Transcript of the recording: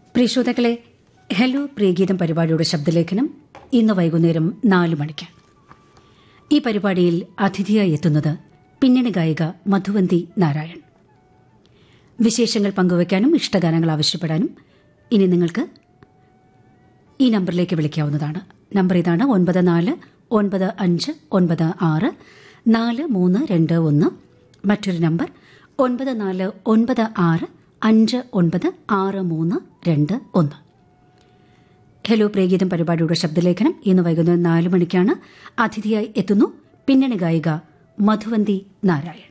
പ്രിയ ശ്രോതാക്കളെ ഹലോ പ്രിയഗീതം പരിപാടിയുടെ ശബ്ദലേഖനം ഇന്ന് വൈകുന്നേരം നാല് മണിക്ക് ഈ പരിപാടിയിൽ അതിഥിയായി എത്തുന്നത് പിന്നണി ഗായിക മധുവന്തി നാരായൺ വിശേഷങ്ങൾ പങ്കുവയ്ക്കാനും ഇഷ്ടഗാനങ്ങൾ ആവശ്യപ്പെടാനും ഇനി നിങ്ങൾക്ക് ഈ നമ്പറിലേക്ക് വിളിക്കാവുന്നതാണ് നമ്പർ ഇതാണ് ഒൻപത് നാല് ഒൻപത് അഞ്ച് ഒൻപത് ആറ് നാല് മൂന്ന് രണ്ട് ഒന്ന് മറ്റൊരു നമ്പർ ഒൻപത് നാല് ഒൻപത് ആറ് അഞ്ച് ഒൻപത് ആറ് മൂന്ന് രണ്ട് ഒന്ന് ഹലോ പ്രേഗീതം പരിപാടിയുടെ ശബ്ദലേഖനം ഇന്ന് വൈകുന്നേരം നാല് മണിക്കാണ് അതിഥിയായി എത്തുന്നു പിന്നണി ഗായിക മധുവന്തി നാരായൺ